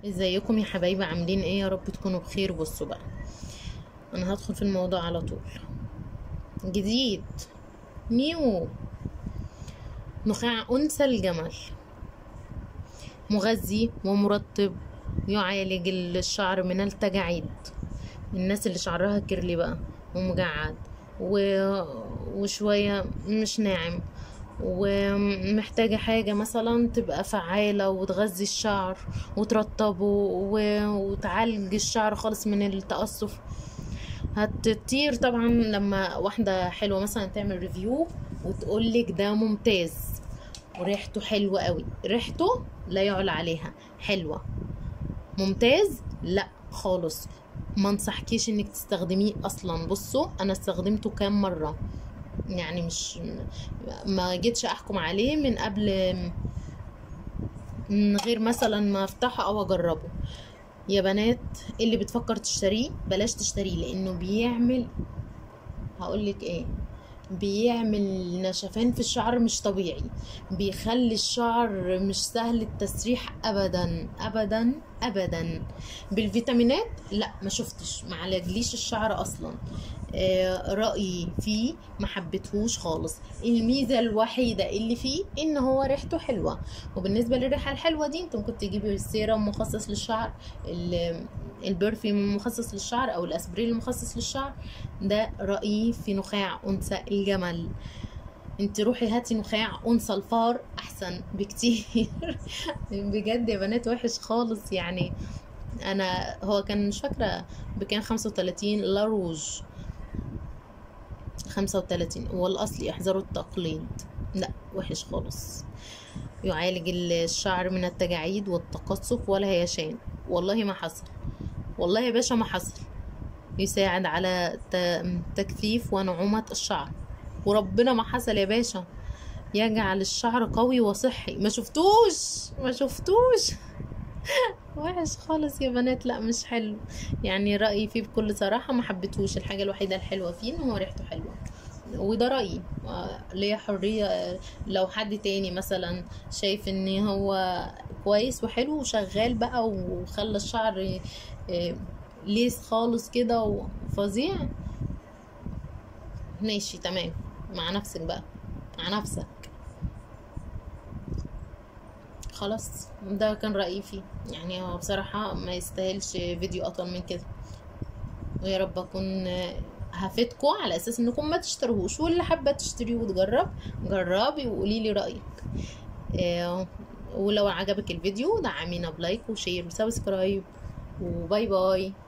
ازيكم يا حبايبي عاملين ايه يا رب تكونوا بخير بصوا بقى انا هدخل في الموضوع على طول جديد نيو نخاع انثى الجمل مغذي ومرطب يعالج الشعر من التجاعيد الناس اللي شعرها كيرلي بقى ومجعد و... وشوية مش ناعم ومحتاجة حاجة مثلا تبقى فعالة وتغذي الشعر وترطبه و... وتعالج الشعر خالص من التقصف هتطير طبعا لما واحدة حلوة مثلا تعمل ريفيو وتقولك ده ممتاز وريحته حلوة قوي ريحته لا يعلى عليها حلوة ممتاز لا خالص ما انصحكيش انك تستخدميه اصلا بصوا انا استخدمته كام مرة يعني مش ما جيتش احكم عليه من قبل من غير مثلا ما افتحه او اجربه يا بنات اللي بتفكر تشتريه بلاش تشتريه لانه بيعمل هقولك ايه بيعمل نشفان في الشعر مش طبيعي بيخلي الشعر مش سهل التسريح ابدا ابدا ابدا بالفيتامينات لا ما شفتش ما عالجليش الشعر اصلا آه رايي فيه ما حبيتهوش خالص الميزه الوحيده اللي فيه ان هو ريحته حلوه وبالنسبه للريحه الحلوه دي انت ممكن تجيبي السيرم مخصص للشعر البرفيوم المخصص للشعر او الاسبرين المخصص للشعر ده رايي في نخاع انثى الجمل انت روحي هاتي نخاع انثى الفار احسن بكتير بجد يا بنات وحش خالص يعني انا هو كان مش فاكره بكام 35 لاروج 35 هو الاصلي احذروا التقليد لا وحش خالص يعالج الشعر من التجاعيد والتقصف والهيشان والله ما حصل والله يا باشا ما حصل يساعد على تكثيف ونعومة الشعر وربنا ما حصل يا باشا يجعل الشعر قوي وصحي ما شفتوش ما شفتوش وحش خالص يا بنات لا مش حلو يعني رأيي فيه بكل صراحة ما حبيتهوش الحاجة الوحيدة الحلوة فيه ان هو ريحته حلوة وده رأيي ليا حرية لو حد تاني مثلا شايف ان هو كويس وحلو وشغال بقى وخلى الشعر ليس خالص كده وفظيع ماشي تمام مع نفسك بقى مع نفسك خلاص ده كان رأيي فيه يعني هو بصراحة ما يستاهلش فيديو أطول من كده ويا رب أكون هفيدكم على أساس إنكم ما تشتروهوش واللي حابة تشتريه وتجرب جربي وقولي لي رأيك آه ولو عجبك الفيديو دعمينا بلايك وشير وسبسكرايب وباي باي